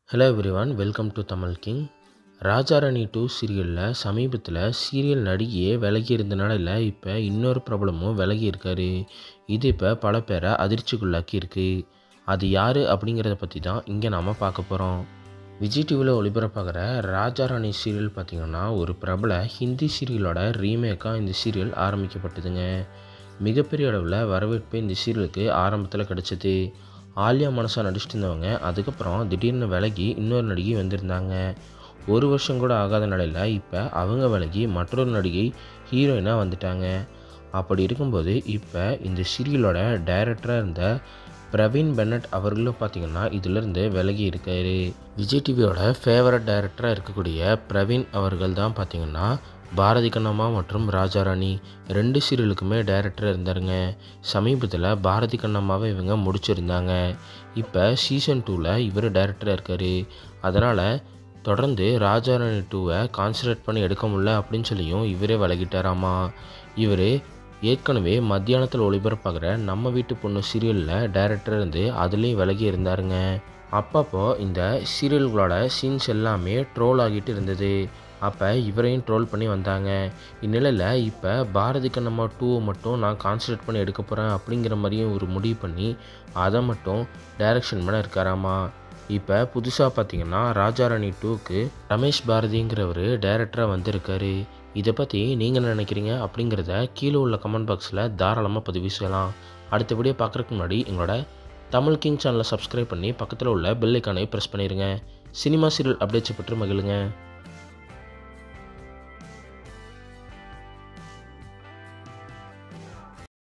hello everyone welcome to Tamil king Rajarani two சீரியலில் சமீபத்தில் serial நடிகையே விலகி இருந்தனால இல்லை இப்போ இன்னொரு பிரபலமும் விலகி இருக்காரு இது இப்போ பல பேரை அதிர்ச்சிக்குள்ளாக்கி இருக்கு அது யார் அப்படிங்கிறத பற்றி தான் இங்கே நாம் பார்க்க போகிறோம் விஜய் டிவியில் ஒளிபரப்பாகிற ராஜாராணி சீரியல் பார்த்திங்கன்னா ஒரு பிரபல ஹிந்தி சீரியலோட ரீமேக்காக இந்த சீரியல் ஆரம்பிக்கப்பட்டதுங்க மிகப்பெரிய அளவில் வரவேற்பு இந்த சீரியலுக்கு ஆரம்பத்தில் கிடச்சிது ஆலியா மனசா நடிச்சிட்டு இருந்தவங்க அதுக்கப்புறம் திடீர்னு விலகி இன்னொரு நடிகை வந்திருந்தாங்க ஒரு வருஷம் கூட ஆகாத நிலையில் இப்போ அவங்க விலகி மற்றொரு நடிகை ஹீரோயினாக வந்துட்டாங்க அப்படி இருக்கும்போது இப்போ இந்த சீரியலோட டைரக்டராக இருந்த பிரவீன் பென்னட் அவர்களும் பார்த்திங்கன்னா இதிலிருந்து விலகி இருக்காரு விஜய் டிவியோட ஃபேவரட் டைரக்டராக இருக்கக்கூடிய பிரவீன் அவர்கள் தான் பார்த்திங்கன்னா பாரதி கண்ணம்மா மற்றும் ராஜாராணி ரெண்டு சீரியலுக்குமே டைரக்டர் இருந்தாருங்க சமீபத்தில் பாரதி கண்ணம்மாவை இவங்க முடிச்சிருந்தாங்க இப்போ சீசன் டூவில் இவர் டைரக்டராக இருக்கார் அதனால் தொடர்ந்து ராஜாராணி டூவை கான்சன்ட்ரேட் பண்ணி எடுக்க முடியல அப்படின்னு சொல்லியும் இவரே விலகிட்டாராமா இவர் ஏற்கனவே மத்தியானத்தில் ஒளிபரப்பாகிற நம்ம வீட்டு பொண்ணு சீரியலில் டைரக்டர் இருந்து அதுலேயும் விலகி இருந்தாருங்க அப்பப்போ இந்த சீரியல்களோட சீன்ஸ் எல்லாமே ட்ரோல் ஆகிட்டு இருந்தது அப்போ இவரையும் ட்ரோல் பண்ணி வந்தாங்க இந்நிலையில் இப்போ பாரதி கண்ணம்மா டூவை மட்டும் நான் கான்சன்ட்ரேட் பண்ணி எடுக்க போகிறேன் அப்படிங்கிற மாதிரியும் ஒரு முடிவு பண்ணி அதை மட்டும் டைரக்ஷன் பண்ண இருக்காராமா இப்போ புதுசாக பார்த்தீங்கன்னா ராஜாராணி டூக்கு ரமேஷ் பாரதிங்கிறவர் டைரக்டராக வந்திருக்காரு இதை பற்றி நீங்கள் என்ன நினைக்கிறீங்க அப்படிங்கிறத கீழே உள்ள கமெண்ட் பாக்ஸில் தாராளமாக பதிவு செய்யலாம் அடுத்த வீடியோ பார்க்குறதுக்கு முன்னாடி எங்களோட தமிழ் கிங் சேனலை சப்ஸ்கிரைப் பண்ணி பக்கத்தில் உள்ள பெல் ஐக்கானை ப்ரெஸ் பண்ணிடுங்க சினிமா சீரியல் அப்டேட்ஸை பற்றி மகிழுங்க